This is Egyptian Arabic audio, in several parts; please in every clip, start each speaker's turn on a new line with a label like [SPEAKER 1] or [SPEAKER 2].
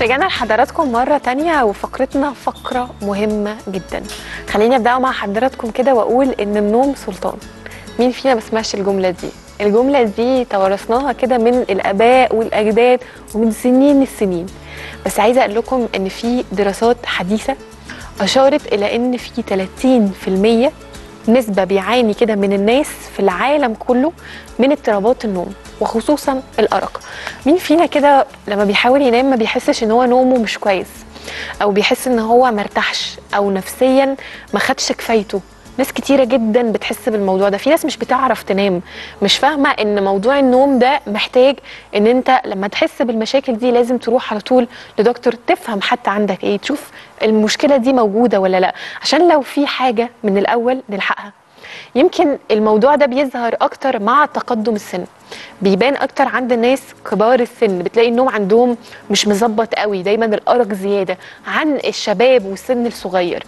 [SPEAKER 1] رجعنا لحضراتكم مرة تانية وفقرتنا فقرة مهمة جدا خليني أبدأ مع حضراتكم كده وأقول إن النوم سلطان مين فينا ما سمعش الجملة دي الجملة دي توارثناها كده من الآباء والأجداد ومن سنين السنين بس عايزة أقول لكم إن في دراسات حديثة أشارت إلى إن في 30% نسبة بيعاني كده من الناس في العالم كله من اضطرابات النوم وخصوصا الأرق مين فينا كده لما بيحاول ينام ما بيحسش ان هو نومه مش كويس او بيحس ان هو مرتاحش او نفسيا ما خدش كفايته ناس كتيرة جدا بتحس بالموضوع ده في ناس مش بتعرف تنام مش فاهمة ان موضوع النوم ده محتاج ان انت لما تحس بالمشاكل دي لازم تروح على طول لدكتور تفهم حتى عندك ايه تشوف المشكلة دي موجودة ولا لا عشان لو في حاجة من الاول نلحقها يمكن الموضوع ده بيظهر اكتر مع تقدم السن بيبان اكتر عند الناس كبار السن بتلاقي النوم عندهم مش مظبط قوي دايما الارق زياده عن الشباب والسن الصغير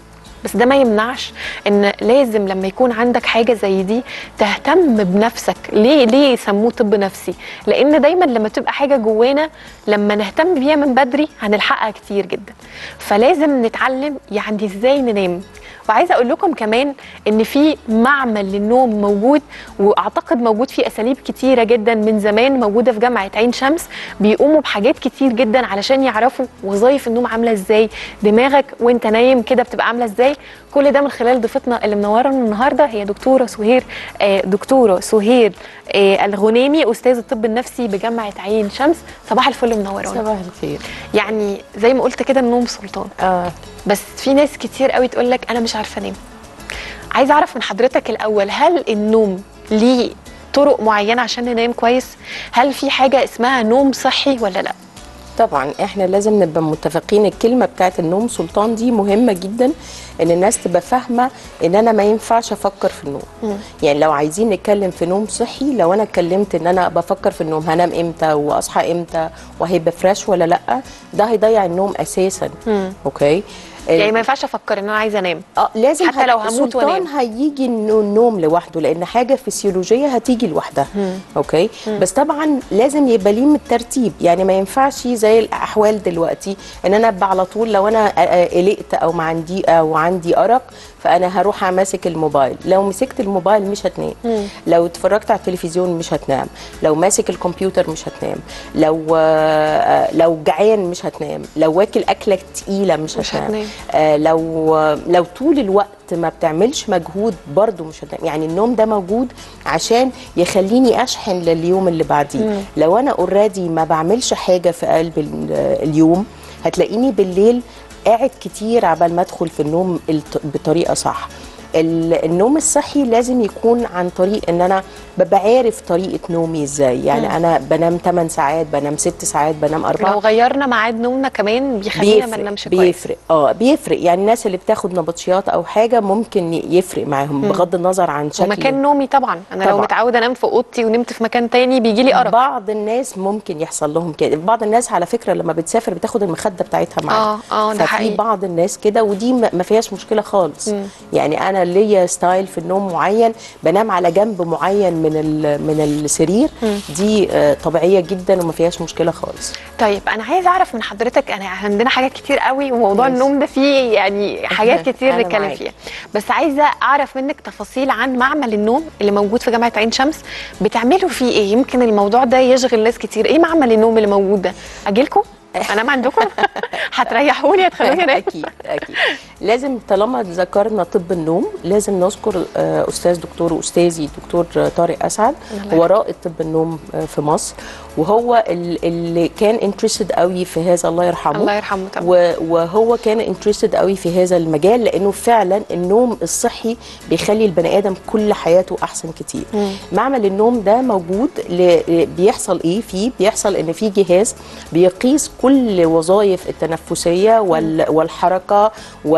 [SPEAKER 1] بس ده ما يمنعش ان لازم لما يكون عندك حاجه زي دي تهتم بنفسك ليه ليه سموه طب نفسي لان دايما لما تبقى حاجه جوانا لما نهتم بيها من بدري هنلحقها كتير جدا فلازم نتعلم يعني ازاي ننام وعايزه اقول لكم كمان ان في معمل للنوم موجود واعتقد موجود فيه اساليب كتيره جدا من زمان موجوده في جامعه عين شمس بيقوموا بحاجات كتير جدا علشان يعرفوا وظايف النوم عامله ازاي دماغك وانت نايم كده بتبقى عامله ازاي كل ده من خلال ضيفتنا اللي منورانا النهارده هي دكتوره سهير آه دكتوره سهير آه الغنيمي استاذ الطب النفسي بجامعه عين شمس صباح الفل منورانا
[SPEAKER 2] صباح الخير
[SPEAKER 1] يعني زي ما قلت كده النوم سلطان
[SPEAKER 2] اه
[SPEAKER 1] بس في ناس كتير قوي تقول لك انا مش عارفه انام عايزه اعرف من حضرتك الاول هل النوم ليه طرق معينه عشان ننام كويس هل في حاجه اسمها نوم صحي ولا لا
[SPEAKER 2] طبعا احنا لازم نبقى متفقين الكلمه بتاعت النوم سلطان دي مهمه جدا ان الناس تبقى فاهمه ان انا ما ينفعش افكر في النوم
[SPEAKER 1] مم.
[SPEAKER 2] يعني لو عايزين نتكلم في نوم صحي لو انا اتكلمت ان انا بفكر في النوم هنام امتى واصحى امتى وهيبقى فريش ولا لا ده هيضيع النوم اساسا
[SPEAKER 1] مم.
[SPEAKER 2] اوكي
[SPEAKER 1] يعني ما ينفعش افكر ان انا عايزه انام
[SPEAKER 2] اه لازم
[SPEAKER 1] حتى لو هموت
[SPEAKER 2] سلطان
[SPEAKER 1] وأنام.
[SPEAKER 2] هيجي انه النوم لوحده لان حاجه فسيولوجيه هتيجي لوحدها
[SPEAKER 1] مم.
[SPEAKER 2] اوكي بس طبعا لازم يبقى ليه الترتيب يعني ما ينفعش زي الاحوال دلوقتي ان انا ابقى على طول لو انا آه، آه، قلقت او ما عندي او عندي ارق فانا هروح ماسك الموبايل لو مسكت الموبايل مش هتنام
[SPEAKER 1] مم.
[SPEAKER 2] لو اتفرجت على التلفزيون مش هتنام لو ماسك الكمبيوتر مش هتنام لو آه، لو جعان مش هتنام لو واكل اكله تقيله مش,
[SPEAKER 1] مش
[SPEAKER 2] هتنام
[SPEAKER 1] هتنام.
[SPEAKER 2] آه، لو لو طول الوقت ما بتعملش مجهود برضو مش هتنام يعني النوم ده موجود عشان يخليني اشحن لليوم اللي بعديه
[SPEAKER 1] مم.
[SPEAKER 2] لو انا اوريدي ما بعملش حاجه في قلب ال- اليوم هتلاقيني بالليل قاعد كتير عبال ما ادخل في النوم الت- بطريقه صح ال- النوم الصحي لازم يكون عن طريق ان انا ببقى عارف طريقه نومي ازاي يعني
[SPEAKER 1] مم.
[SPEAKER 2] انا بنام 8 ساعات بنام 6 ساعات بنام 4
[SPEAKER 1] لو غيرنا ميعاد نومنا كمان بيخلينا ما ننامش كويس
[SPEAKER 2] بيفرق اه بيفرق يعني الناس اللي بتاخد نبطشيات او حاجه ممكن يفرق معاهم بغض النظر عن شكل
[SPEAKER 1] ومكان نومي طبعا انا لو
[SPEAKER 2] طبعاً.
[SPEAKER 1] متعوده انام في اوضتي ونمت في مكان تاني بيجي لي ارق
[SPEAKER 2] بعض الناس ممكن يحصل لهم كده بعض الناس على فكره لما بتسافر بتاخد المخده بتاعتها معاها
[SPEAKER 1] اه اه ده
[SPEAKER 2] ففي
[SPEAKER 1] حقيقي
[SPEAKER 2] بعض الناس كده ودي ما ما فيهاش مشكله خالص
[SPEAKER 1] مم.
[SPEAKER 2] يعني انا ليا ستايل في النوم معين بنام على جنب معين من ال- من السرير
[SPEAKER 1] مم.
[SPEAKER 2] دي آه، طبيعيه جدا وما فيهاش مشكله خالص
[SPEAKER 1] طيب انا عايزه اعرف من حضرتك انا عندنا حاجات كتير قوي وموضوع
[SPEAKER 2] ماشي.
[SPEAKER 1] النوم ده فيه يعني حاجات كتير
[SPEAKER 2] أنا
[SPEAKER 1] نتكلم
[SPEAKER 2] معاك.
[SPEAKER 1] فيها بس عايزه اعرف منك تفاصيل عن معمل النوم اللي موجود في جامعه عين شمس بتعملوا فيه ايه يمكن الموضوع ده يشغل ناس كتير ايه معمل النوم اللي موجود ده اجيلكم انام عندكم هتريحوني هتخلوني انام
[SPEAKER 2] اكيد اكيد لازم طالما ذكرنا طب النوم لازم نذكر آه، استاذ دكتور واستاذي دكتور طارق اسعد
[SPEAKER 1] الله
[SPEAKER 2] هو رائد طب النوم آه، في مصر وهو ال- اللي كان انترستد قوي في هذا الله يرحمه
[SPEAKER 1] الله يرحمه طبعا
[SPEAKER 2] و- وهو كان انترستد قوي في هذا المجال لانه فعلا النوم الصحي بيخلي البني ادم كل حياته احسن كتير
[SPEAKER 1] مم.
[SPEAKER 2] معمل النوم ده موجود ل- بيحصل ايه فيه بيحصل ان في جهاز بيقيس كل وظائف التنفسيه وال- والحركه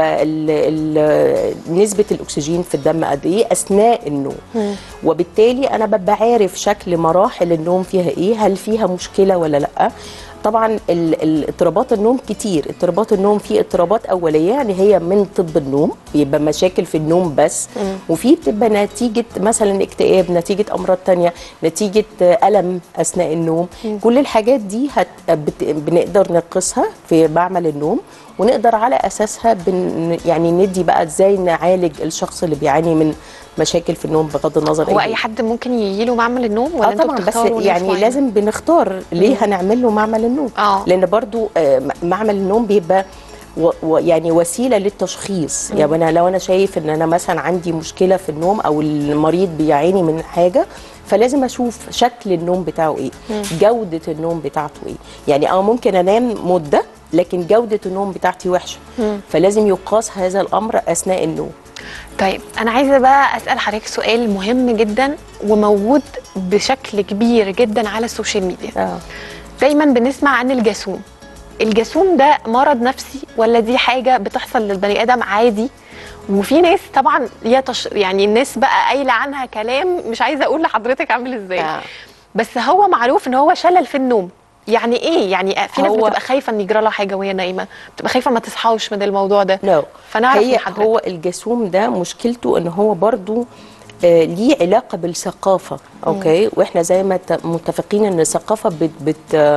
[SPEAKER 2] ونسبه الاكسجين في الدم قد ايه اثناء النوم
[SPEAKER 1] مم.
[SPEAKER 2] وبالتالي انا ببقى عارف شكل مراحل النوم فيها ايه هل فيها مشكله ولا لا طبعا ال- ال- اضطرابات النوم كتير اضطرابات النوم في اضطرابات اوليه يعني هي من طب النوم بيبقى مشاكل في النوم بس وفي بتبقى نتيجه مثلا اكتئاب نتيجه امراض تانية نتيجه آه، الم اثناء النوم كل الحاجات دي هت بت بنقدر نقيسها في معمل النوم ونقدر على اساسها بن يعني ندي بقى ازاي نعالج الشخص اللي بيعاني من مشاكل في النوم بغض النظر
[SPEAKER 1] هو
[SPEAKER 2] إيه
[SPEAKER 1] اي حد ممكن يجي له معمل النوم ولا
[SPEAKER 2] اه
[SPEAKER 1] انتوا
[SPEAKER 2] طبعا بس
[SPEAKER 1] بتختاروا ناس
[SPEAKER 2] يعني
[SPEAKER 1] معينة؟
[SPEAKER 2] لازم بنختار ليه هنعمل له معمل النوم
[SPEAKER 1] اه.
[SPEAKER 2] لان برضو آه، م- معمل النوم بيبقى و و يعني وسيله للتشخيص يعني انا لو انا شايف ان انا مثلا عندي مشكله في النوم او المريض بيعاني من حاجه فلازم اشوف شكل النوم بتاعه ايه جوده النوم بتاعته ايه يعني اه ممكن انام مده لكن جوده النوم بتاعتي وحشه فلازم يقاس هذا الامر اثناء النوم
[SPEAKER 1] طيب انا عايزه بقى اسال حضرتك سؤال مهم جدا وموجود بشكل كبير جدا على السوشيال ميديا
[SPEAKER 2] اه
[SPEAKER 1] دايما بنسمع عن الجاسوم الجاسوم ده مرض نفسي ولا دي حاجه بتحصل للبني ادم عادي وفي ناس طبعا ليها تش... يعني الناس بقى قايله عنها كلام مش عايزه اقول لحضرتك عامل ازاي
[SPEAKER 2] آه.
[SPEAKER 1] بس هو معروف ان هو شلل في النوم يعني ايه يعني في ناس
[SPEAKER 2] هو-
[SPEAKER 1] بتبقى خايفه ان يجرى لها حاجه وهي نايمه بتبقى خايفه ما تصحاش من الموضوع ده
[SPEAKER 2] نو
[SPEAKER 1] فنعرف
[SPEAKER 2] هي
[SPEAKER 1] من حضرتك.
[SPEAKER 2] هو الجاسوم ده مشكلته ان هو برضو آه، ليه علاقه بالثقافه اوكي واحنا زي ما ت- متفقين ان الثقافه بت بت آه،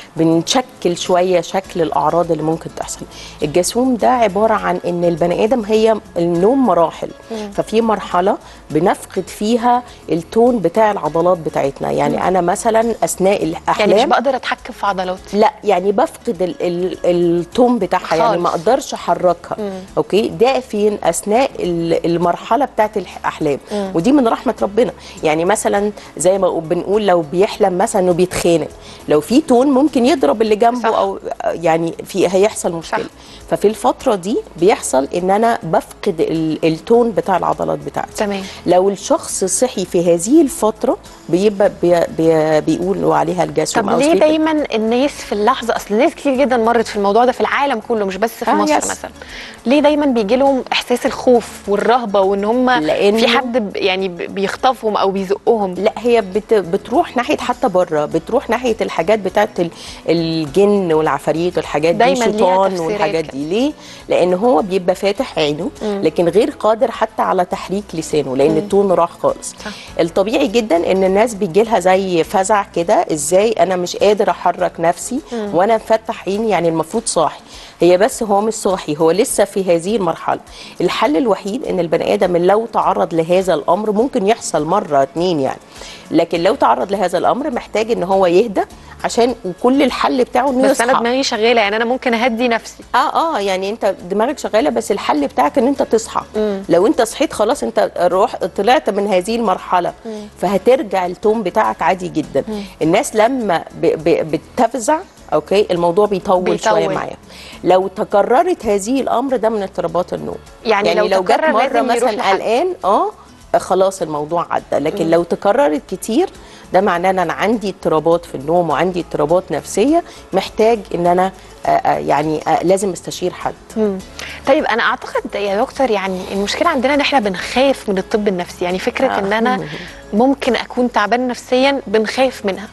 [SPEAKER 2] بنشكل شويه شكل الاعراض اللي ممكن تحصل الجاسوم ده عباره عن ان البني ادم هي النوم مراحل ففي مرحله بنفقد فيها التون بتاع العضلات بتاعتنا يعني انا مثلا اثناء الاحلام
[SPEAKER 1] يعني مش بقدر اتحكم في عضلاتي
[SPEAKER 2] لا يعني بفقد ال ال التون بتاعها يعني ما
[SPEAKER 1] خالص.
[SPEAKER 2] اقدرش احركها اوكي ده فين اثناء ال- المرحله بتاعت الاحلام ودي من رحمه ربنا يعني مثلا زي ما بنقول لو بيحلم مثلا انه بيتخانق لو في تون ممكن يضرب اللي جنبه
[SPEAKER 1] صح.
[SPEAKER 2] او يعني في هيحصل مشكله
[SPEAKER 1] صح.
[SPEAKER 2] ففي الفتره دي بيحصل ان انا بفقد ال- التون بتاع العضلات بتاعتي
[SPEAKER 1] تمام
[SPEAKER 2] لو الشخص صحي في هذه الفتره بيبقى بي بي بيقولوا عليها الجاسوم
[SPEAKER 1] طب
[SPEAKER 2] أو
[SPEAKER 1] ليه
[SPEAKER 2] sleep
[SPEAKER 1] دايما الناس في اللحظه اصل ناس كتير جدا مرت في الموضوع ده في العالم كله مش بس في
[SPEAKER 2] آه،
[SPEAKER 1] مصر
[SPEAKER 2] يس.
[SPEAKER 1] مثلا ليه دايما بيجي لهم احساس الخوف والرهبه وان هم
[SPEAKER 2] لأنه-
[SPEAKER 1] في حد ب- يعني ب- بيخطفهم او بيزقهم
[SPEAKER 2] لا هي بت بتروح ناحيه حتى بره بتروح ناحيه الحاجات بتاعت ال- الجن والعفاريت والحاجات دي
[SPEAKER 1] دايماً ليها
[SPEAKER 2] شيطان
[SPEAKER 1] تفسيرات
[SPEAKER 2] والحاجات
[SPEAKER 1] كده.
[SPEAKER 2] دي ليه لان هو بيبقى فاتح عينه لكن غير قادر حتى على تحريك لسانه لان التون راح خالص
[SPEAKER 1] صح.
[SPEAKER 2] الطبيعي جدا ان الناس بيجي لها زي فزع كده ازاي انا مش قادر احرك نفسي وانا مفتح عيني يعني المفروض صاحي هي بس هو مش صاحي هو لسه في هذه المرحله الحل الوحيد ان البني ادم لو تعرض لهذا الامر ممكن يحصل مره اتنين يعني لكن لو تعرض لهذا الامر محتاج ان هو يهدى عشان وكل الحل بتاعه انه
[SPEAKER 1] بس انا
[SPEAKER 2] يصحى
[SPEAKER 1] دماغي شغاله يعني انا ممكن اهدي نفسي
[SPEAKER 2] اه اه يعني انت دماغك شغاله بس الحل بتاعك ان انت تصحى لو انت صحيت خلاص انت روح طلعت من هذه المرحله فهترجع التون بتاعك عادي جدا الناس لما ب ب بتفزع اوكي الموضوع بيطول,
[SPEAKER 1] بيطول.
[SPEAKER 2] شويه معايا لو تكررت هذه الامر ده من اضطرابات النوم
[SPEAKER 1] يعني لو
[SPEAKER 2] لو جت
[SPEAKER 1] تكرر
[SPEAKER 2] مره
[SPEAKER 1] لازم يروح
[SPEAKER 2] مثلا
[SPEAKER 1] لحد.
[SPEAKER 2] قلقان اه خلاص الموضوع عدى لكن لو تكررت كتير ده معناه ان انا عندي اضطرابات في النوم وعندي اضطرابات نفسيه محتاج ان انا آه، آه، يعني آه، لازم استشير حد
[SPEAKER 1] مم. طيب انا اعتقد يا دكتور يعني المشكله عندنا ان احنا بنخاف من الطب النفسي يعني فكره
[SPEAKER 2] آه.
[SPEAKER 1] ان انا ممكن اكون تعبان نفسيا بنخاف منها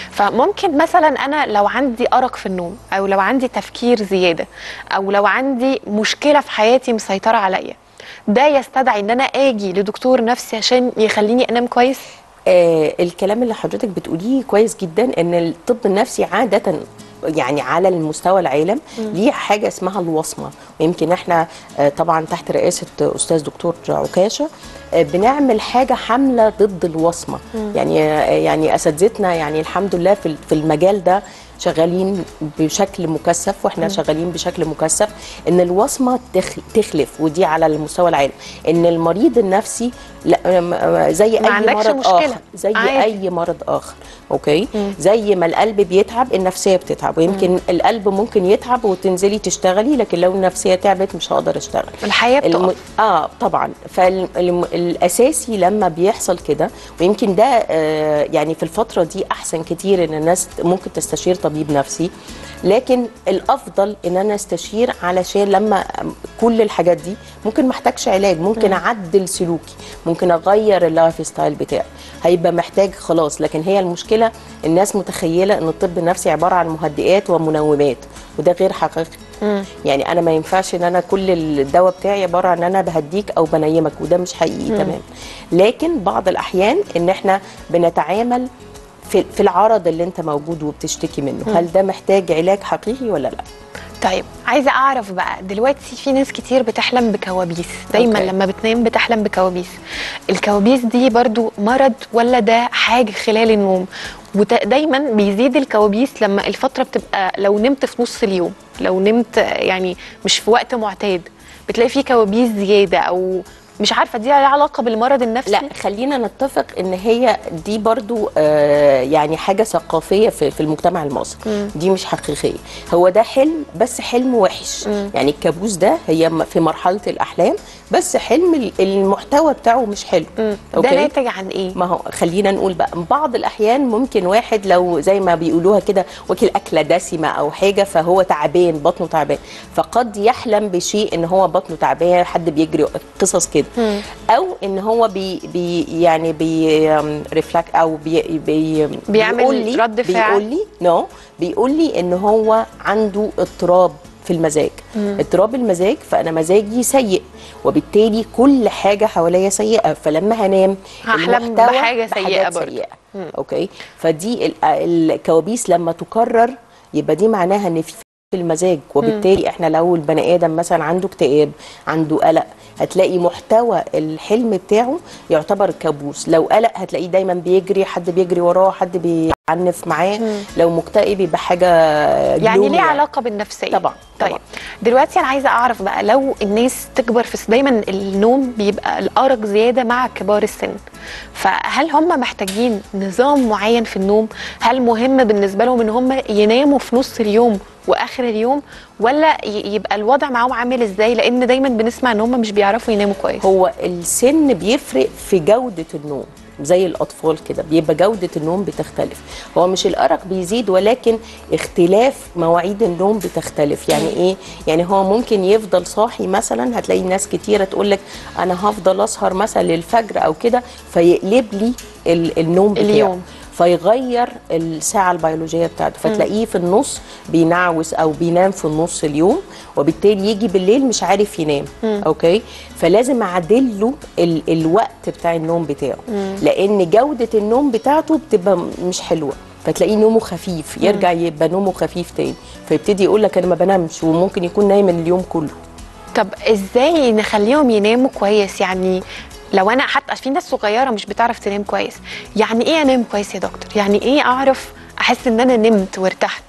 [SPEAKER 1] فممكن مثلا انا لو عندي ارق في النوم او لو عندي تفكير زياده او لو عندي مشكله في حياتي مسيطره عليا ده يستدعي ان انا اجي لدكتور نفسي عشان يخليني انام كويس
[SPEAKER 2] آه الكلام اللي حضرتك بتقوليه كويس جدا ان الطب النفسي عاده يعني على المستوى العالم ليه حاجه اسمها الوصمه ويمكن احنا آه طبعا تحت رئاسه استاذ دكتور عكاشه آه بنعمل حاجه حمله ضد الوصمه يعني آه يعني اساتذتنا يعني الحمد لله في في المجال ده شغالين بشكل مكثف واحنا شغالين بشكل مكثف ان الوصمه تخ- تخلف ودي على المستوى العالم ان المريض النفسي لا م- زي
[SPEAKER 1] ما
[SPEAKER 2] اي
[SPEAKER 1] عندكش
[SPEAKER 2] مرض
[SPEAKER 1] مشكلة.
[SPEAKER 2] اخر زي
[SPEAKER 1] عادي.
[SPEAKER 2] اي مرض اخر اوكي زي ما القلب بيتعب النفسيه بتتعب ويمكن القلب ممكن يتعب وتنزلي تشتغلي لكن لو النفسيه تعبت مش هقدر اشتغل
[SPEAKER 1] الحياه
[SPEAKER 2] الم...
[SPEAKER 1] بتقف
[SPEAKER 2] اه طبعا فالاساسي لما بيحصل كده ويمكن ده آه يعني في الفتره دي احسن كتير ان الناس ممكن تستشير طبيب نفسي لكن الافضل ان انا استشير علشان لما كل الحاجات دي ممكن ما احتاجش علاج ممكن اعدل سلوكي ممكن اغير اللايف ستايل بتاعي هيبقى محتاج خلاص لكن هي المشكله الناس متخيله ان الطب النفسي عباره عن مهدئات ومنومات وده غير حقيقي يعني انا ما ينفعش ان انا كل الدواء بتاعي عباره عن ان انا بهديك او بنيمك وده مش حقيقي تمام لكن بعض الاحيان ان احنا بنتعامل في في العرض اللي انت موجود وبتشتكي منه هل ده محتاج علاج حقيقي ولا لا
[SPEAKER 1] طيب عايزه اعرف بقى دلوقتي في ناس كتير بتحلم بكوابيس دايما
[SPEAKER 2] أوكي.
[SPEAKER 1] لما بتنام بتحلم بكوابيس الكوابيس دي برضو مرض ولا ده حاجه خلال النوم ودايما بيزيد الكوابيس لما الفتره بتبقى لو نمت في نص اليوم لو نمت يعني مش في وقت معتاد بتلاقي في كوابيس زياده او مش عارفه دي لها علاقه بالمرض النفسي
[SPEAKER 2] لا خلينا نتفق ان هي دي برضو آه يعني حاجه ثقافيه في, في المجتمع المصري
[SPEAKER 1] مم.
[SPEAKER 2] دي مش حقيقيه هو ده حلم بس حلم وحش
[SPEAKER 1] مم.
[SPEAKER 2] يعني الكابوس ده هي م- في مرحله الاحلام بس حلم ال- المحتوى بتاعه مش حلو
[SPEAKER 1] مم. ده
[SPEAKER 2] أوكي؟
[SPEAKER 1] ناتج عن ايه
[SPEAKER 2] ما هو خلينا نقول بقى بعض الاحيان ممكن واحد لو زي ما بيقولوها كده واكل اكله دسمه او حاجه فهو تعبان بطنه تعبان فقد يحلم بشيء ان هو بطنه تعبان حد بيجري قصص كده
[SPEAKER 1] مم.
[SPEAKER 2] او ان هو بي بي يعني بي ريفلكت او بي بي
[SPEAKER 1] بيعمل
[SPEAKER 2] بيقول لي
[SPEAKER 1] رد فعل.
[SPEAKER 2] بيقول لي نو بيقول لي ان هو عنده اضطراب في المزاج اضطراب المزاج فانا مزاجي سيء وبالتالي كل حاجه حواليا سيئه فلما هنام
[SPEAKER 1] هحلم
[SPEAKER 2] المحتوى
[SPEAKER 1] بحاجة سيئة
[SPEAKER 2] بحاجات
[SPEAKER 1] برضه.
[SPEAKER 2] سيئة. اوكي فدي ال- الكوابيس لما تكرر يبقى دي معناها ان في في المزاج وبالتالي احنا لو البني ادم مثلا عنده اكتئاب عنده قلق هتلاقي محتوى الحلم بتاعه يعتبر كابوس لو قلق هتلاقيه دايما بيجري حد بيجري وراه حد بيعنف معاه لو مكتئب يبقى حاجه
[SPEAKER 1] يعني
[SPEAKER 2] جلومي
[SPEAKER 1] ليه علاقه بالنفسيه
[SPEAKER 2] طبعا،
[SPEAKER 1] طيب
[SPEAKER 2] طبعا.
[SPEAKER 1] دلوقتي انا عايزه اعرف بقى لو الناس تكبر في الس- دايما النوم بيبقى الارق زياده مع كبار السن فهل هم محتاجين نظام معين في النوم هل مهم بالنسبه لهم ان هم يناموا في نص اليوم واخر اليوم ولا ي- يبقى الوضع معاهم عامل ازاي لان دايما بنسمع ان هم مش بيعرفوا يناموا كويس
[SPEAKER 2] هو السن بيفرق في جودة النوم زي الأطفال كده بيبقى جودة النوم بتختلف هو مش الأرق بيزيد ولكن اختلاف مواعيد النوم بتختلف يعني إيه؟ يعني هو ممكن يفضل صاحي مثلا هتلاقي ناس كتيرة تقول لك أنا هفضل أسهر مثلا للفجر أو كده فيقلب لي ال- النوم بتاعه
[SPEAKER 1] اليوم.
[SPEAKER 2] فيغير الساعة البيولوجية بتاعته فتلاقيه في النص بينعوس أو بينام في النص اليوم وبالتالي يجي بالليل مش عارف ينام أوكي فلازم أعدل له ال الوقت بتاع النوم بتاعه لأن جودة النوم بتاعته بتبقى م- مش حلوة فتلاقيه نومه خفيف يرجع يبقى نومه خفيف تاني فيبتدي يقول لك انا ما بنامش وممكن يكون نايم اليوم كله
[SPEAKER 1] طب ازاي نخليهم يناموا كويس يعني لو انا حتى في ناس صغيره مش بتعرف تنام كويس يعني ايه انام كويس يا دكتور يعني ايه اعرف احس ان انا نمت وارتحت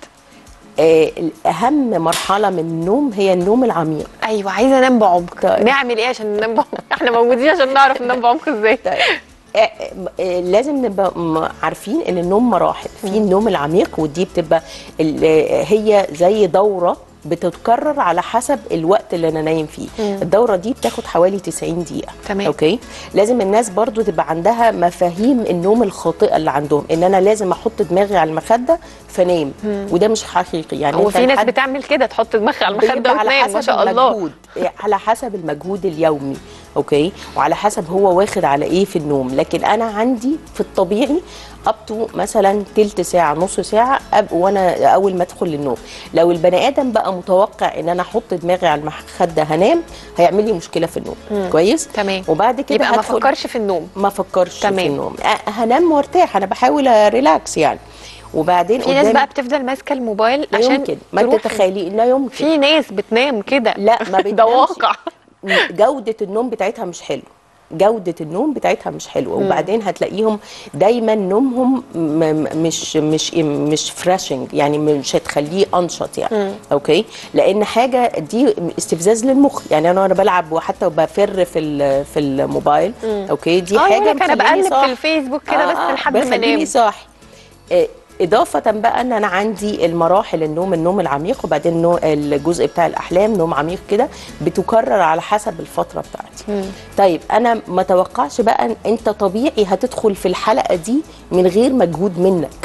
[SPEAKER 2] آه اهم مرحله من النوم هي النوم العميق
[SPEAKER 1] ايوه عايزه انام بعمق
[SPEAKER 2] طيب.
[SPEAKER 1] نعمل ايه عشان ننام بعمق احنا موجودين عشان نعرف ننام بعمق ازاي
[SPEAKER 2] طيب آه، آه، لازم نبقى م- عارفين ان النوم مراحل في النوم العميق ودي بتبقى ال- آه، هي زي دوره بتتكرر على حسب الوقت اللي انا نايم فيه الدوره دي بتاخد حوالي 90 دقيقه
[SPEAKER 1] تمام.
[SPEAKER 2] اوكي لازم الناس برضو تبقى عندها مفاهيم النوم الخاطئه اللي عندهم ان انا لازم احط دماغي على المخده فنام وده مش حقيقي يعني
[SPEAKER 1] هو
[SPEAKER 2] أنت
[SPEAKER 1] في ناس
[SPEAKER 2] الحد-
[SPEAKER 1] بتعمل كده تحط دماغها على المخده
[SPEAKER 2] بيبقى على
[SPEAKER 1] وتنام
[SPEAKER 2] حسب
[SPEAKER 1] ما شاء الله
[SPEAKER 2] المجهود على حسب المجهود اليومي اوكي وعلى حسب هو واخد على ايه في النوم لكن انا عندي في الطبيعي اب تو مثلا تلت ساعه نص ساعه أب وانا اول ما ادخل للنوم لو البني ادم بقى متوقع ان انا احط دماغي على المخده هنام هيعمل لي مشكله في النوم كويس
[SPEAKER 1] تمام
[SPEAKER 2] وبعد كده
[SPEAKER 1] يبقى ما
[SPEAKER 2] هدخل-
[SPEAKER 1] فكرش في النوم
[SPEAKER 2] ما فكرش
[SPEAKER 1] تمام.
[SPEAKER 2] في النوم أه، هنام وارتاح انا بحاول ريلاكس يعني وبعدين
[SPEAKER 1] في ناس
[SPEAKER 2] قدامي-
[SPEAKER 1] بقى بتفضل ماسكه الموبايل
[SPEAKER 2] لا
[SPEAKER 1] عشان
[SPEAKER 2] يمكن ما انت
[SPEAKER 1] تروح-
[SPEAKER 2] تخيلي لا يمكن
[SPEAKER 1] في ناس بتنام كده
[SPEAKER 2] لا ما
[SPEAKER 1] ده
[SPEAKER 2] بتنامش.
[SPEAKER 1] واقع
[SPEAKER 2] جودة النوم بتاعتها مش حلو جودة النوم بتاعتها مش حلوة وبعدين هتلاقيهم دايما نومهم م- م- مش مش مش فراشنج يعني مش هتخليه انشط يعني اوكي لان حاجة دي استفزاز للمخ يعني انا وانا بلعب وحتى بفر في ال- في الموبايل اوكي دي
[SPEAKER 1] اه
[SPEAKER 2] حاجة
[SPEAKER 1] يقول لك انا
[SPEAKER 2] مخليني
[SPEAKER 1] بقلب
[SPEAKER 2] صاحي.
[SPEAKER 1] في الفيسبوك كده بس لحد ما
[SPEAKER 2] بخليني
[SPEAKER 1] انام
[SPEAKER 2] صاحي آه، إضافة بقى إن أنا عندي المراحل النوم النوم العميق وبعدين نو- الجزء بتاع الأحلام نوم عميق كده بتكرر على حسب الفترة بتاعتي طيب أنا ما توقعش بقى إن أنت طبيعي هتدخل في الحلقة دي من غير مجهود منك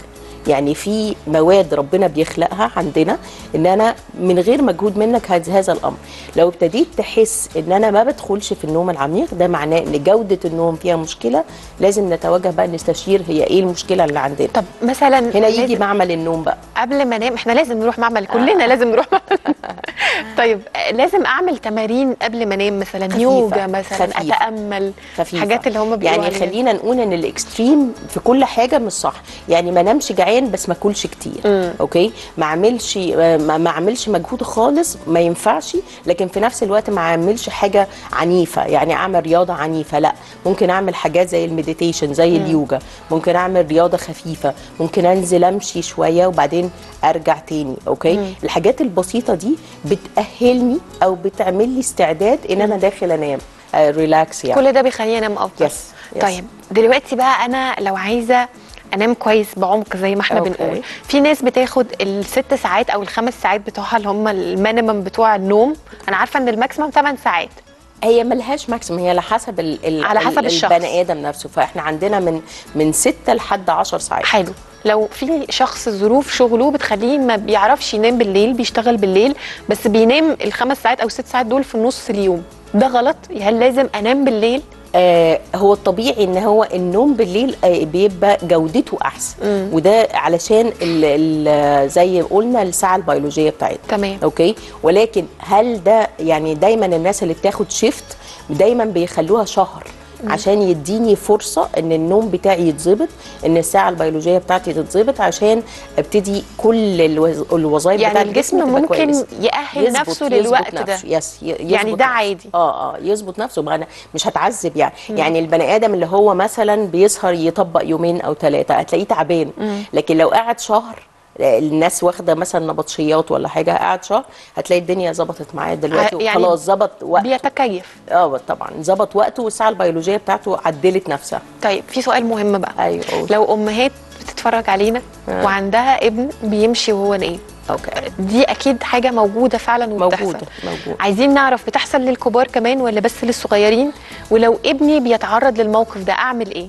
[SPEAKER 2] يعني في مواد ربنا بيخلقها عندنا ان انا من غير مجهود منك هذا هذا الامر لو ابتديت تحس ان انا ما بدخلش في النوم العميق ده معناه ان جوده النوم فيها مشكله لازم نتوجه بقى نستشير هي ايه المشكله اللي عندنا
[SPEAKER 1] طب مثلا
[SPEAKER 2] هنا يجي
[SPEAKER 1] لازم-
[SPEAKER 2] معمل النوم بقى
[SPEAKER 1] قبل ما انام احنا لازم نروح معمل كلنا لازم نروح معمل طيب آه، لازم اعمل تمارين قبل ما انام مثلا
[SPEAKER 2] خفيفة،
[SPEAKER 1] يوجا مثلا
[SPEAKER 2] خفيفة.
[SPEAKER 1] اتامل
[SPEAKER 2] خفيفة.
[SPEAKER 1] حاجات اللي هم بيقولوا
[SPEAKER 2] يعني
[SPEAKER 1] عليها.
[SPEAKER 2] خلينا نقول ان الاكستريم في كل حاجه مش صح يعني ما نامش جعان بس ما اكلش كتير
[SPEAKER 1] مم.
[SPEAKER 2] اوكي ما اعملش ما ما اعملش مجهود خالص ما ينفعش لكن في نفس الوقت ما اعملش حاجه عنيفه يعني اعمل رياضه عنيفه لا ممكن اعمل حاجات زي المديتيشن زي اليوجا ممكن اعمل رياضه خفيفه ممكن انزل امشي شويه وبعدين ارجع تاني اوكي الحاجات البسيطه دي بتاهلني او بتعمل لي استعداد ان انا داخل انام آه، ريلاكس يعني
[SPEAKER 1] كل ده بيخليني انام افضل
[SPEAKER 2] يس، يس.
[SPEAKER 1] طيب دلوقتي بقى انا لو عايزه انام كويس بعمق زي ما احنا
[SPEAKER 2] أوكي.
[SPEAKER 1] بنقول في ناس بتاخد الست ساعات او الخمس ساعات بتوعها اللي هم المينيمم بتوع النوم انا عارفه ان الماكسيمم 8 ساعات
[SPEAKER 2] هي ملهاش ماكسيم هي على حسب ال ال
[SPEAKER 1] على حسب
[SPEAKER 2] ال-
[SPEAKER 1] الشخص.
[SPEAKER 2] البني ادم نفسه فاحنا عندنا من من 6 لحد 10 ساعات
[SPEAKER 1] حلو لو في شخص ظروف شغله بتخليه ما بيعرفش ينام بالليل بيشتغل بالليل بس بينام الخمس ساعات او الست ساعات دول في نص اليوم ده غلط هل لازم انام بالليل
[SPEAKER 2] آه هو الطبيعي ان هو النوم بالليل آه بيبقى جودته احسن
[SPEAKER 1] مم.
[SPEAKER 2] وده علشان ال ال زي ما قلنا الساعه البيولوجيه بتاعتنا
[SPEAKER 1] تمام
[SPEAKER 2] اوكي ولكن هل ده يعني دايما الناس اللي بتاخد شيفت دايما بيخلوها شهر عشان يديني فرصه ان النوم بتاعي يتظبط ان الساعه البيولوجيه بتاعتي تتظبط عشان ابتدي كل الوز- الوظائف
[SPEAKER 1] يعني
[SPEAKER 2] بتاعت
[SPEAKER 1] الجسم
[SPEAKER 2] جسمي تبقى
[SPEAKER 1] ممكن
[SPEAKER 2] كويسة.
[SPEAKER 1] يأهل
[SPEAKER 2] يظبط-
[SPEAKER 1] نفسه
[SPEAKER 2] يظبط
[SPEAKER 1] للوقت ده
[SPEAKER 2] نفسه. يس ي- يظبط
[SPEAKER 1] يعني ده
[SPEAKER 2] نفسه.
[SPEAKER 1] عادي.
[SPEAKER 2] اه اه يظبط نفسه بقى انا مش هتعذب يعني يعني البني ادم اللي هو مثلا بيسهر يطبق يومين او ثلاثه هتلاقيه تعبان لكن لو قعد شهر الناس واخده مثلا نبطشيات ولا حاجه قعد شهر هتلاقي الدنيا ظبطت معاه دلوقتي
[SPEAKER 1] يعني
[SPEAKER 2] وخلاص ظبط وقته
[SPEAKER 1] بيتكيف
[SPEAKER 2] اه طبعا ظبط وقته والساعه البيولوجيه بتاعته عدلت نفسها
[SPEAKER 1] طيب في سؤال مهم بقى
[SPEAKER 2] ايوه قول.
[SPEAKER 1] لو امهات بتتفرج علينا
[SPEAKER 2] آه.
[SPEAKER 1] وعندها ابن بيمشي وهو نايم
[SPEAKER 2] اوكي
[SPEAKER 1] دي اكيد حاجه موجوده فعلا وبتحصل
[SPEAKER 2] موجوده موجوده
[SPEAKER 1] عايزين نعرف بتحصل للكبار كمان ولا بس للصغيرين ولو ابني بيتعرض للموقف ده اعمل ايه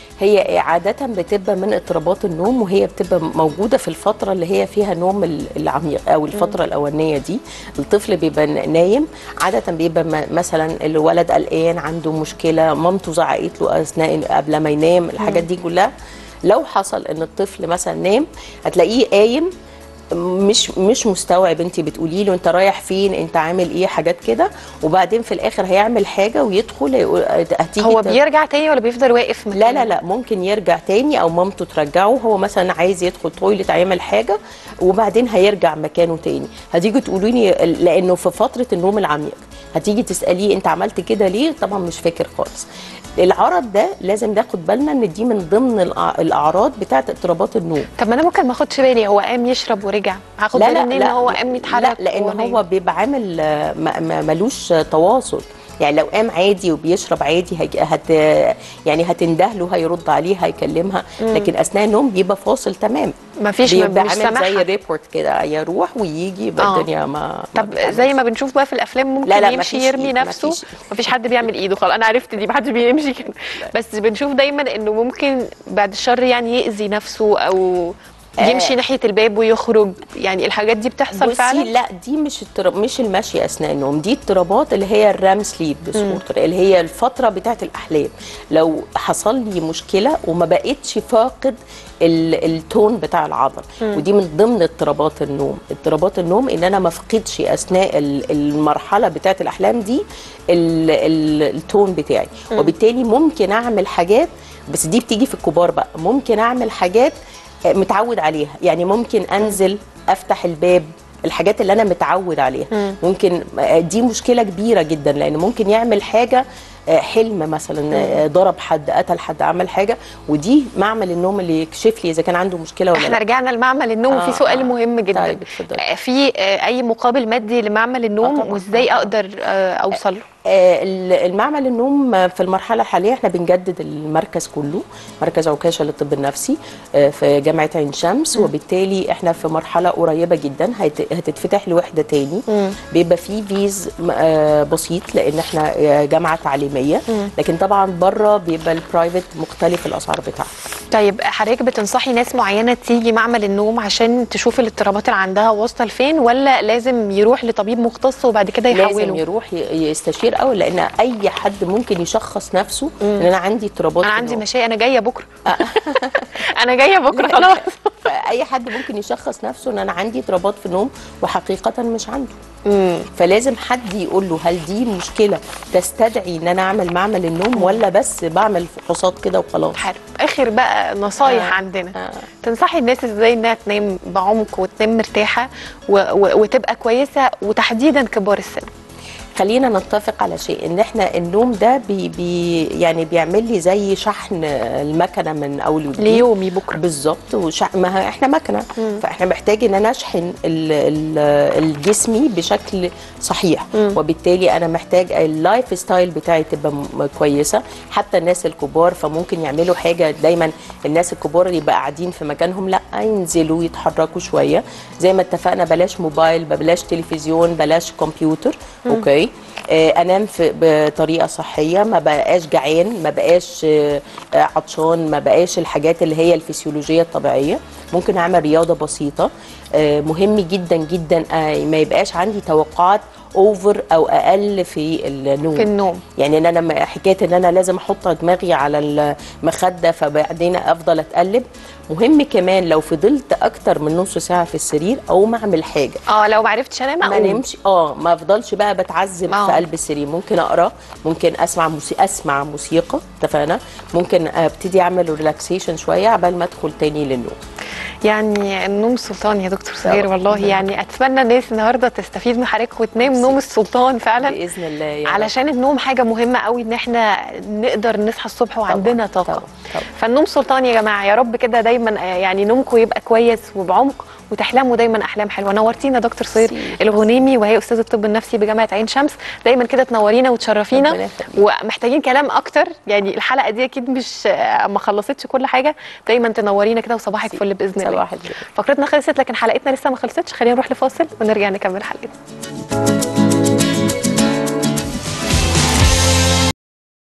[SPEAKER 2] هي عادة بتبقى من اضطرابات النوم وهي بتبقى موجودة في الفترة اللي هي فيها نوم ال- العميق أو الفترة الأولانية دي الطفل بيبقى نايم عادة بيبقى م- مثلا الولد قلقان عنده مشكلة مامته زعقت له أثناء قبل ما ينام الحاجات دي كلها لو حصل ان الطفل مثلا نام هتلاقيه قايم مش مش مستوعب انت بتقولي له انت رايح فين انت عامل ايه حاجات كده وبعدين في الاخر هيعمل حاجه ويدخل يقول- هتيجي
[SPEAKER 1] هو
[SPEAKER 2] ت-
[SPEAKER 1] بيرجع تاني ولا بيفضل واقف
[SPEAKER 2] لا
[SPEAKER 1] مكانه؟
[SPEAKER 2] لا لا ممكن يرجع تاني او مامته ترجعه هو مثلا عايز يدخل تويلت يعمل حاجه وبعدين هيرجع مكانه تاني هتيجي تقولي لي لانه في فتره النوم العميق هتيجي تساليه انت عملت كده ليه طبعا مش فاكر خالص العرض ده لازم ناخد بالنا ان دي من ضمن الأع- الاعراض بتاعت اضطرابات النوم
[SPEAKER 1] طب ما انا ممكن ما اخدش بالي هو قام يشرب ورجع هاخد بالي منين ان هو قام يتحرك
[SPEAKER 2] لا لان
[SPEAKER 1] وهو
[SPEAKER 2] هو
[SPEAKER 1] نايم؟
[SPEAKER 2] بيبقى عامل آه، ما- ما- ملوش آه، تواصل يعني لو قام عادي وبيشرب عادي هيج- هت يعني هتندهله هيرد عليه هيكلمها لكن اثناء النوم بيبقى فاصل تمام
[SPEAKER 1] مفيش
[SPEAKER 2] بيبقى
[SPEAKER 1] مش
[SPEAKER 2] عامل
[SPEAKER 1] سامحها.
[SPEAKER 2] زي ريبورت كده يروح ويجي يبقى
[SPEAKER 1] آه.
[SPEAKER 2] الدنيا ما ما
[SPEAKER 1] طب
[SPEAKER 2] بتعملش.
[SPEAKER 1] زي ما بنشوف بقى في الافلام ممكن
[SPEAKER 2] لا، لا،
[SPEAKER 1] يمشي
[SPEAKER 2] مفيش
[SPEAKER 1] يرمي
[SPEAKER 2] إيد،
[SPEAKER 1] نفسه
[SPEAKER 2] مفيش.
[SPEAKER 1] مفيش حد بيعمل ايده خلاص انا عرفت دي محدش بيمشي كده بس بنشوف دايما انه ممكن بعد الشر يعني يأذي نفسه او يمشي ناحيه الباب ويخرج يعني الحاجات دي بتحصل
[SPEAKER 2] بصي
[SPEAKER 1] فعلا
[SPEAKER 2] لا دي مش اضطراب مش المشي اثناء النوم دي اضطرابات اللي هي الرام سليب ديسوردر اللي هي الفتره بتاعه الاحلام لو حصل لي مشكله وما بقتش فاقد ال- التون بتاع العضل ودي من ضمن اضطرابات النوم اضطرابات النوم ان انا ما افقدش اثناء ال- المرحله بتاعه الاحلام دي ال- ال- التون بتاعي وبالتالي ممكن اعمل حاجات بس دي بتيجي في الكبار بقى ممكن اعمل حاجات متعود عليها يعني ممكن انزل افتح الباب الحاجات اللي انا متعود عليها ممكن دي مشكله كبيره جدا لان ممكن يعمل حاجه آه، حلم مثلا آه، ضرب حد قتل حد عمل حاجه ودي معمل النوم اللي يكشف لي اذا كان عنده مشكله ولا
[SPEAKER 1] احنا
[SPEAKER 2] لا
[SPEAKER 1] رجعنا لمعمل النوم
[SPEAKER 2] آه،
[SPEAKER 1] وفي سؤال
[SPEAKER 2] آه.
[SPEAKER 1] مهم جدا
[SPEAKER 2] طيب، اتفضلي.
[SPEAKER 1] آه، في آه، اي مقابل مادي لمعمل النوم
[SPEAKER 2] طبعاً،
[SPEAKER 1] وازاي
[SPEAKER 2] آه، طبعاً.
[SPEAKER 1] اقدر آه، اوصل له
[SPEAKER 2] آه، ال- المعمل النوم في المرحله الحاليه احنا بنجدد المركز كله مركز عكاشه للطب النفسي آه، في جامعه عين شمس وبالتالي احنا في مرحله قريبه جدا هيت- هتتفتح لوحده تاني بيبقى فيه فيز م- آه، بسيط لان احنا آه، جامعه تعليميه لكن طبعا بره بيبقى البرايفت مختلف الاسعار بتاعته
[SPEAKER 1] طيب حضرتك بتنصحي ناس معينه تيجي معمل النوم عشان تشوف الاضطرابات اللي عندها واصله لفين ولا لازم يروح لطبيب مختص وبعد كده
[SPEAKER 2] لازم
[SPEAKER 1] يحوله
[SPEAKER 2] يروح ي- يستشير قوي لان اي حد ممكن يشخص نفسه ان انا عندي اضطرابات
[SPEAKER 1] انا
[SPEAKER 2] في
[SPEAKER 1] عندي
[SPEAKER 2] النوم.
[SPEAKER 1] مشاكل انا جايه بكره انا جايه بكره خلاص
[SPEAKER 2] فاي حد ممكن يشخص نفسه ان انا عندي اضطرابات في النوم وحقيقه مش عنده فلازم حد يقول له هل دي مشكله تستدعي ان انا اعمل معمل النوم ولا بس بعمل فحوصات كده وخلاص
[SPEAKER 1] حلو اخر بقى نصايح
[SPEAKER 2] آه.
[SPEAKER 1] عندنا
[SPEAKER 2] آه.
[SPEAKER 1] تنصحي الناس ازاي انها تنام بعمق وتنام مرتاحه و... و... وتبقى كويسه وتحديدا كبار السن
[SPEAKER 2] خلينا نتفق على شيء ان احنا النوم ده بي بي يعني بيعمل لي زي شحن المكنه من اول وجديد
[SPEAKER 1] ليومي بكره
[SPEAKER 2] بالظبط وشع... ما هي احنا مكنه فاحنا محتاج ان انا اشحن ال... ال... الجسمي بشكل صحيح وبالتالي انا محتاج اللايف ستايل بتاعي تبقى م... كويسه حتى الناس الكبار فممكن يعملوا حاجه دايما الناس الكبار اللي يبقى قاعدين في مكانهم لا ينزلوا يتحركوا شويه زي ما اتفقنا بلاش موبايل بلاش تلفزيون بلاش كمبيوتر اوكي آه، انام في بطريقه صحيه ما بقاش جعان ما بقاش آه، آه، عطشان ما بقاش الحاجات اللي هي الفسيولوجيه الطبيعيه ممكن اعمل رياضه بسيطه آه، مهم جدا جدا آه، ما يبقاش عندي توقعات اوفر او اقل في النوم
[SPEAKER 1] في النوم
[SPEAKER 2] يعني ان انا م- حكايه ان انا لازم احط دماغي على المخده فبعدين افضل اتقلب مهم كمان لو فضلت اكتر من نص ساعه في السرير او ما اعمل حاجه
[SPEAKER 1] اه لو ما عرفتش انام
[SPEAKER 2] ما
[SPEAKER 1] اقوم
[SPEAKER 2] نمشي اه ما افضلش بقى بتعذب
[SPEAKER 1] آه.
[SPEAKER 2] في قلب السرير ممكن اقرا ممكن اسمع موسيقى اسمع موسيقى اتفقنا ممكن ابتدي اعمل ريلاكسيشن شويه عبال ما ادخل تاني للنوم
[SPEAKER 1] يعني النوم سلطان يا دكتور سهير
[SPEAKER 2] طبعاً.
[SPEAKER 1] والله يعني اتمنى الناس النهارده تستفيد من حضرتك وتنام نوم السلطان فعلا
[SPEAKER 2] باذن الله يا رب.
[SPEAKER 1] علشان النوم حاجه مهمه قوي ان احنا نقدر نصحى الصبح وعندنا
[SPEAKER 2] طبعاً،
[SPEAKER 1] طاقه
[SPEAKER 2] طبعاً، طبعاً.
[SPEAKER 1] فالنوم سلطان يا جماعه يا رب كده دايما آه، يعني نومكم يبقى كويس وبعمق وتحلموا دايما احلام حلوه نورتينا دكتور سهير
[SPEAKER 2] ميرسي.
[SPEAKER 1] الغنيمي وهي استاذه الطب النفسي بجامعه عين شمس دايما كده تنورينا وتشرفينا
[SPEAKER 2] ربنا يخليك.
[SPEAKER 1] ومحتاجين كلام اكتر يعني الحلقه دي اكيد مش آه، ما خلصتش كل حاجه دايما تنورينا كده وصباحك فل باذن الله
[SPEAKER 2] صباح الخير
[SPEAKER 1] فقرتنا خلصت لكن حلقتنا لسه ما خلصتش خلينا نروح لفاصل ونرجع نكمل حلقتنا